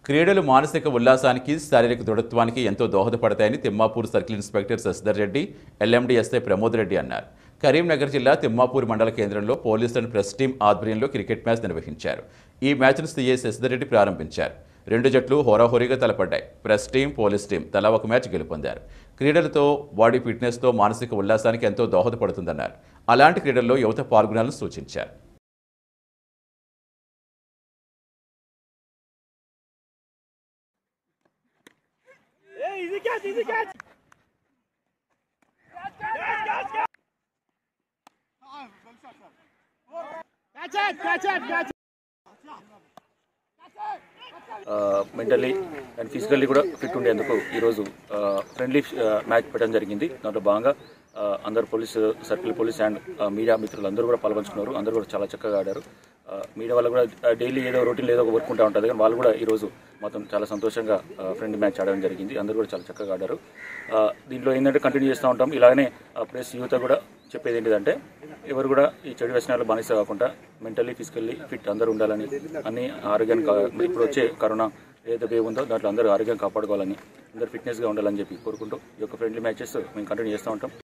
క్రీడలు మానసిక ఉల్లాసానికి శారీరక దృఢత్వానికి ఎంతో దోహదపడతాయని Thimmapur circle inspector Shashidhar Reddy LMD SI Pramod Reddy అన్నారు కరీంనగర్ జిల్లా తిమ్మాపూర్ మండల కేంద్రంలో పోలీస్ అండ్ ప్రెస్ టీం ఆధ్వర్యంలో క్రికెట్ మ్యాచ్ నిర్వహించారు ఈ మ్యాచ్ను సీఏ శశిధర్ రెడ్డి ప్రారంభించారు రెండు జట్లు హోరాహోరీగా తలపడ్డాయి ప్రెస్ టీం పోలీస్ టీం తలా ఒక మ్యాచ్ గెలుపొందారు క్రీడలతో బాడీ ఫిట్నెస్తో మానసిక ఉల్లాసానికి ఎంతో దోహదపడుతుందన్నారు అలాంటి క్రీడల్లో యువత పాల్గొనాలని సూచించారు మెంటల్లీ అండ్ ఫిజికల్లీ కూడా ఫిట్ ఉండేందుకు ఈరోజు ఫ్రెండ్లీ మ్యాచ్ పెట్టడం జరిగింది దాంట్లో భాగంగా ఆ, అందరు police circle police and media మిత్రులు అందరూ కూడా పాల్పంచుకున్నారు అందరూ కూడా చాలా చక్కగా ఆడారు ఆ, మీడియా వాళ్ళు కూడా డైలీ ఏదో రొటీన్ ఏదో ఒక వర్క్ ఉంటా ఉంటుంది కానీ వాళ్ళు కూడా ఈరోజు మొత్తం చాలా సంతోషంగా ఫ్రెండ్ మ్యాచ్ ఆడడం జరిగింది అందరూ కూడా చాలా చక్కగా ఆడారు ఆ, దీంట్లో ఏంటంటే కంటిన్యూ చేస్తూ ఉంటాం ఇలాగనే ప్రెస్ యువత కూడా చెప్పేది ఏంటిదంటే ఎవరు కూడా ఈ చెడు వ్యసనాలు బానిస కాకుండా మెంటల్లీ ఫిజికల్లీ ఫిట్ అందరూ ఉండాలని అన్ని ఆరోగ్యాన్ని కా- ఇప్పుడు వచ్చే కరోనా ఏదైతే వేవ్ ఉందో దాంట్లో అందరూ ఆరోగ్యం కాపాడుకోవాలని అందరూ ఫిట్నెస్గా ఉండాలని చెప్పి కోరుకుంటూ ఈ యొక్క ఫ్రెండ్లీ మ్యాచెస్ మేము కంటిన్యూ చేస్తూ ఉంటాం